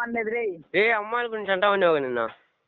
అనలేదు రే ఏ అమ్మాయిల గురించి అంటా ఉండేవాడు నిన్న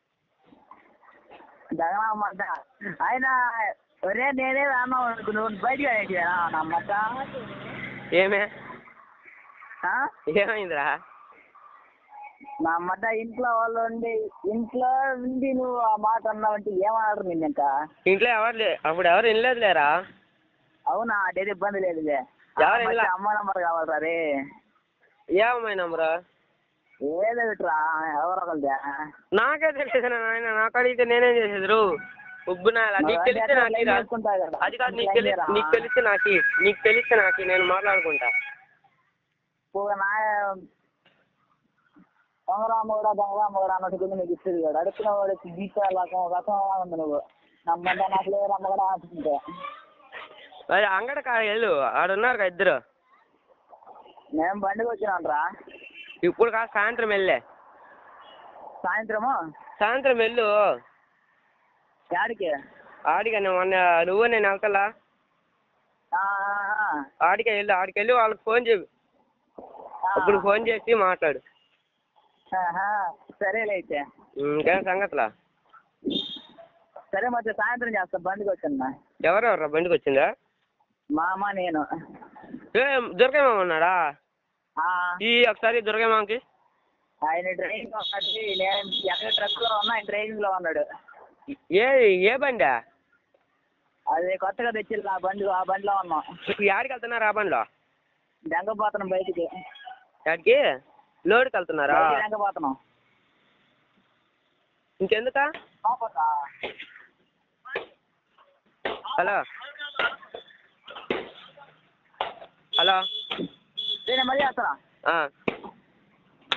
జగనమ్మంట ఆయన ఒరే నేనే రాన్నావు అనుకో నువ్వు బయటికి అనేసి నమ్మట ఏమే ఏమైందిరా నమ్మట ఇంట్లో వాళ్ళు ఉండి ఇంట్లో ఉండి నువ్వు ఆ మాట అన్నావంటే ఏమన్నారు నిన్న ఇంకా ఇంట్లో ఎవరు లే అప్పుడు ఎవరు వినలేదు లేరా అవునా అదే ఇబ్బంది లేదులే ఎవరు ఇలా? అమ్మ నంబర్ కావాలి రే ఏ అమ్మాయి నంబరా ఏలేదుట్రా ఎవరు ఒకరిదే నాకే తెలియదు నాయన నాకు అడిగితే నేనేం చేసేది ఉబ్బు నాయలా నీకు తెలిస్తే నాకు ఇరా. అది కాదు నీకు తెలి నీకు తెలిస్తే నాకు ఇయ్యి. నీకు తెలిస్తే నాకు ఇయ్యి. నేను మాట్లాడుకుంటా నా దొంగరామ కూడా దొంగరామ కూడా అన్నట్టు గురించి నీకు ఇస్తుంది కదా అడుగుతున్న వాడు గీత రకం రకం ఉంది నువ్వు నమ్మంటే నాకు లేదు అమ్మ కూడా అంటుంటే అది అంగడి కాడ వెళ్ళు ఆడున్నారు కదా ఇద్దరు మేము బండికి వచ్చినాంట్రా ఇప్పుడు కాదు సాయంత్రం వెళ్ళే సాయంత్రము సాయంత్రం వెళ్ళు యాడికి ఆడిగా నువ్వు మొన్న నువ్వు నేను వెళ్తలా ఆ, ఆ, ఆడికే వెళ్ళు ఆడికి వెళ్ళి వాళ్ళకి ఫోన్ చేయి ఆ. అప్పుడు ఫోన్ చేసి మాట్లాడు ఆహా, సరేలే అయితే ఇంకేం సంగతులా సరే మరి సాయంత్రం చేస్తా బండికి వచ్చాను ఎవరెవరు బండికి వచ్చిందా మా అమ్మ నేను ఏ దుర్గమ్మ ఉన్నాడా ఆ, ఈ ఒకసారి దుర్గమ్మకి ఆయన డ్రైవింగ్ ఉన్నట్టు నేను ఎక్కడ ట్రక్ లో ఉన్నా ఆయన డ్రైవింగ్ లో ఉన్నాడు ఏ ఏ బండా అది కొత్తగా తెచ్చి ఆ బండి ఆ బండిలో ఉన్నాం ఇప్పుడు యాడికి వెళ్తున్నారు ఆ బండిలో దెంగపోతున్నాం బయటికి యాడికి లోడ్కి వెళ్తున్నారా బయటికి దెంగపోతున్నాం ఇంకెందుక హలో హలో నేను మళ్ళీ చేస్తానా ఆ.